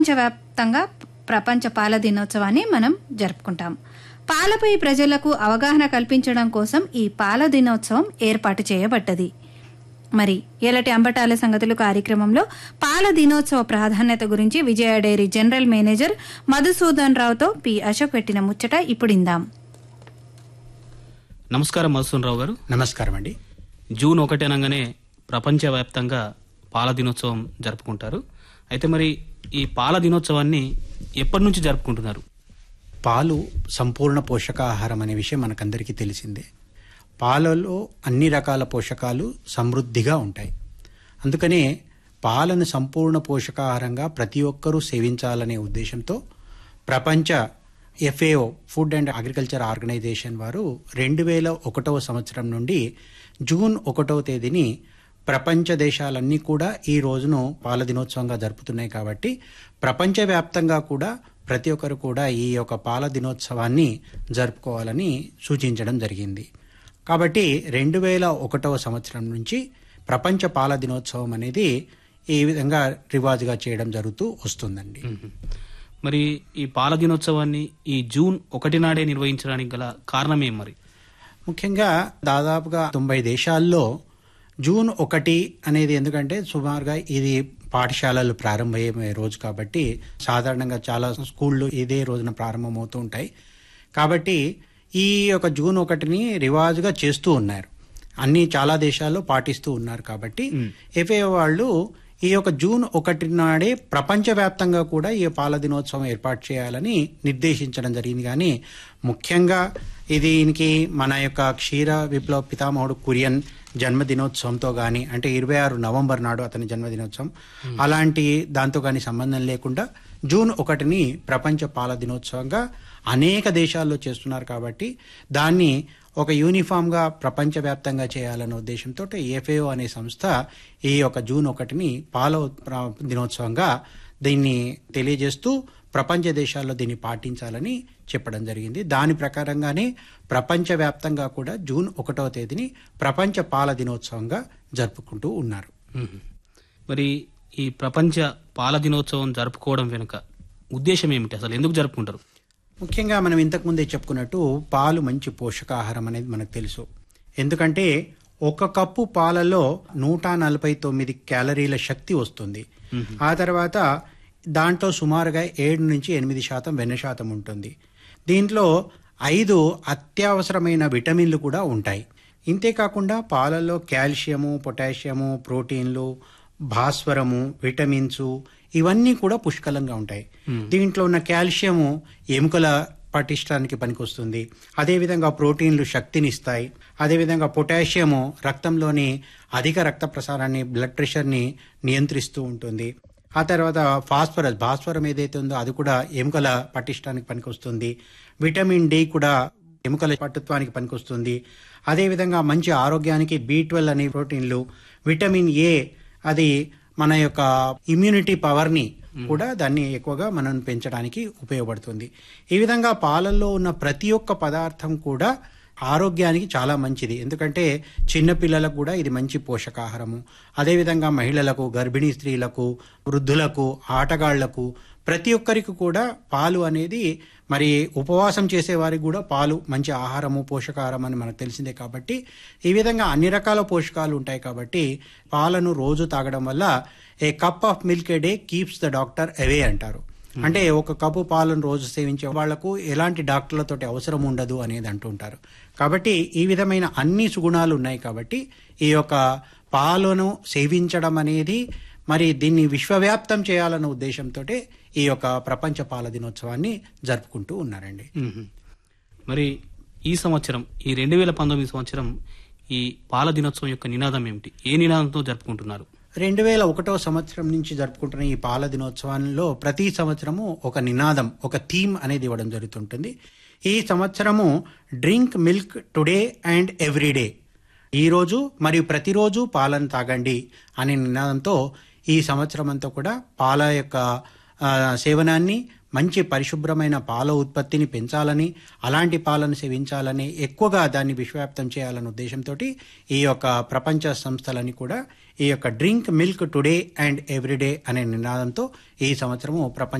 ప్రపంచవ్యాప్తంగా ప్రపంచ పాల దినోత్సవాన్ని మనం జరుపుకుంటాం పాలపై ప్రజలకు అవగాహన కల్పించడం కోసం ఈ పాల దినోత్సవం ఏర్పాటు చేయబడ్డది మరి ఎలటి అంబటాల సంగతులు కార్యక్రమంలో పాల దినోత్సవ ప్రాధాన్యత గురించి Vijaya dairy general manager Madhusudan రావుతో పి అశోక్ పెట్టిన ముచ్చట ఇప్పుడు ఇందాం నమస్కారం మధుసూన్ రావు గారు నమస్కారం అండి జూన్ ఒకటి అనగానే ప్రపంచవ్యాప్తంగా పాల దినోత్సవం జరుపుకుంటారు అయితే మరి ఈ పాల దినోత్సవాన్ని ఎప్పటి నుంచి జరుపుకుంటున్నారు పాలు సంపూర్ణ పోషకాహారం అనే విషయం మనకందరికీ తెలిసిందే పాలలో అన్ని రకాల పోషకాలు సమృద్ధిగా ఉంటాయి అందుకనే పాలను సంపూర్ణ పోషకాహారంగా ప్రతి ఒక్కరూ సేవించాలనే ఉద్దేశంతో ప్రపంచ FAO food and agriculture organisation వారు రెండు వేల ఒకటవ సంవత్సరం నుండి జూన్ ఒకటవ తేదీని ప్రపంచ దేశాలన్నీ కూడా ఈ రోజును పాల దినోత్సవంగా జరుపుతున్నాయి కాబట్టి ప్రపంచవ్యాప్తంగా కూడా ప్రతి ఒక్కరు కూడా ఈ యొక్క పాల దినోత్సవాన్ని జరుపుకోవాలని సూచించడం జరిగింది కాబట్టి రెండు వేల ఒకటవ సంవత్సరం నుంచి ప్రపంచ పాల దినోత్సవం అనేది ఈ విధంగా రివాజుగా చేయడం జరుగుతూ వస్తుందండి మరి ఈ పాల దినోత్సవాన్ని ఈ జూన్ ఒకటి నాడే నిర్వహించడానికి గల కారణం ఏం మరి ముఖ్యంగా దాదాపుగా తొంభై దేశాల్లో జూన్ ఒకటి అనేది ఎందుకంటే సుమారుగా ఇది పాఠశాలలు ప్రారంభమయ్యే రోజు కాబట్టి సాధారణంగా చాలా స్కూళ్ళు ఇదే రోజున ప్రారంభమవుతూ ఉంటాయి కాబట్టి ఈ యొక్క జూన్ ఒకటిని రివాజుగా చేస్తూ ఉన్నారు అన్ని చాలా దేశాల్లో పాటిస్తూ ఉన్నారు కాబట్టి ఎఫ్ఏ వాళ్ళు ఈ యొక్క జూన్ ఒకటి నాడే ప్రపంచవ్యాప్తంగా కూడా ఈ పాల దినోత్సవం ఏర్పాటు చేయాలని నిర్దేశించడం జరిగింది కానీ ముఖ్యంగా ఇది దీనికి మన యొక్క క్షీర విప్లవ పితామహుడు కురియన్ జన్మదినోత్సవంతో కానీ అంటే ఇరవై ఆరు నవంబర్ నాడు అతని జన్మదినోత్సవం అలాంటి దాంతో కానీ సంబంధం లేకుండా జూన్ ఒకటిని ప్రపంచ పాల దినోత్సవంగా అనేక దేశాల్లో చేస్తున్నారు కాబట్టి దాన్ని ఒక యూనిఫామ్గా ప్రపంచవ్యాప్తంగా చేయాలనే ఉద్దేశంతో ఏఫ్ఏఓ అనే సంస్థ ఈ యొక్క జూన్ ఒకటిని పాల ప్ర- దినోత్సవంగా దీన్ని తెలియజేస్తూ ప్రపంచ దేశాల్లో దీన్ని పాటించాలని చెప్పడం జరిగింది దాని ప్రకారంగానే ప్రపంచవ్యాప్తంగా కూడా జూన్ ఒకటవ తేదీని ప్రపంచ పాల దినోత్సవంగా జరుపుకుంటూ ఉన్నారు మ్మ్. మరి ఈ ప్రపంచ పాల దినోత్సవం జరుపుకోవడం వెనుక ఉద్దేశం ఏమిటి అసలు ఎందుకు జరుపుకుంటారు ముఖ్యంగా మనం ఇంతకుముందే చెప్పుకున్నట్టు పాలు మంచి పోషకాహారం అనేది మనకు తెలుసు ఎందుకంటే ఒక కప్పు పాలలో నూట నలభై తొమ్మిది క్యాలరీల శక్తి వస్తుంది ఆ తర్వాత దాంట్లో సుమారుగా ఏడు నుంచి ఎనిమిది శాతం వెన్న శాతం ఉంటుంది దీంట్లో ఐదు అత్యవసరమైన విటమిన్లు కూడా ఉంటాయి ఇంతేకాకుండా పాలల్లో కాల్షియము పొటాషియము ప్రోటీన్లు భాస్వరము విటమిన్స్ ఇవన్నీ కూడా పుష్కలంగా ఉంటాయి దీంట్లో ఉన్న కాల్షియము ఎముకల పటిష్టానికి పనికొస్తుంది అదేవిధంగా ప్రోటీన్లు శక్తినిస్తాయి అదేవిధంగా పొటాషియము రక్తంలోని అధిక రక్త ప్రసారాన్ని బ్లడ్ ప్రెషర్ని నియంత్రిస్తూ ఉంటుంది ఆ తర్వాత ఫాస్ఫరస్ భాస్వరం ఏదైతే ఉందో అది కూడా ఎముకల పటిష్టానికి పనికొస్తుంది విటమిన్ డి కూడా ఎముకల పట్టుత్వానికి పనికొస్తుంది అదేవిధంగా మంచి ఆరోగ్యానికి బి ట్వెల్వ్ అనే ప్రోటీన్లు విటమిన్ ఏ అది మన యొక్క ఇమ్యూనిటీ పవర్ని కూడా దాన్ని ఎక్కువగా మనం పెంచడానికి ఉపయోగపడుతుంది ఈ విధంగా పాలల్లో ఉన్న ప్రతి ఒక్క పదార్థం కూడా ఆరోగ్యానికి చాలా మంచిది ఎందుకంటే చిన్న పిల్లలకు కూడా ఇది మంచి పోషకాహారము అదేవిధంగా మహిళలకు గర్భిణీ స్త్రీలకు వృద్ధులకు ఆటగాళ్లకు ప్రతి ఒక్కరికి కూడా పాలు అనేది మరి ఉపవాసం చేసే వారికి కూడా పాలు మంచి ఆహారము పోషకాహారం అని మనకు తెలిసిందే కాబట్టి ఈ విధంగా అన్ని రకాల పోషకాలు ఉంటాయి కాబట్టి పాలను రోజు తాగడం వల్ల a cup of milk a day keeps the doctor away అంటారు అంటే ఒక కప్పు పాలను రోజు సేవించే వాళ్లకు ఎలాంటి డాక్టర్లతోటి అవసరం ఉండదు అనేది అంటుంటారు కాబట్టి ఈ విధమైన అన్ని సుగుణాలు ఉన్నాయి కాబట్టి ఈ యొక్క పాలను సేవించడం అనేది మరి దీన్ని విశ్వవ్యాప్తం చేయాలన్న ఉద్దేశంతో ఈ యొక్క ప్రపంచ పాల దినోత్సవాన్ని జరుపుకుంటూ ఉన్నారండి మ్మ్. మరి ఈ సంవత్సరం ఈ రెండు వేల పంతొమ్మిది సంవత్సరం ఈ పాల దినోత్సవం యొక్క నినాదం ఏమిటి ఏ నినాదంతో జరుపుకుంటున్నారు రెండు వేల ఒకటవ సంవత్సరం నుంచి జరుపుకుంటున్న ఈ పాల దినోత్సవంలో ప్రతి సంవత్సరము ఒక నినాదం ఒక థీమ్ అనేది ఇవ్వడం జరుగుతుంటుంది ఈ సంవత్సరము drink milk today and everyday ఈ రోజు మరియు ప్రతిరోజు పాలను తాగండి అనే నినాదంతో ఈ సంవత్సరం అంతా కూడా పాల యొక్క ఆ, సేవనాన్ని మంచి పరిశుభ్రమైన పాల ఉత్పత్తిని పెంచాలని అలాంటి పాలను సేవించాలని ఎక్కువగా దాన్ని విశ్వవ్యాప్తం చేయాలనే ఉద్దేశంతో ఈ యొక్క ప్రపంచ సంస్థలని కూడా ఈ యొక్క drink milk today and everyday అనే నినాదంతో ఈ సంవత్సరము ప్రపంచ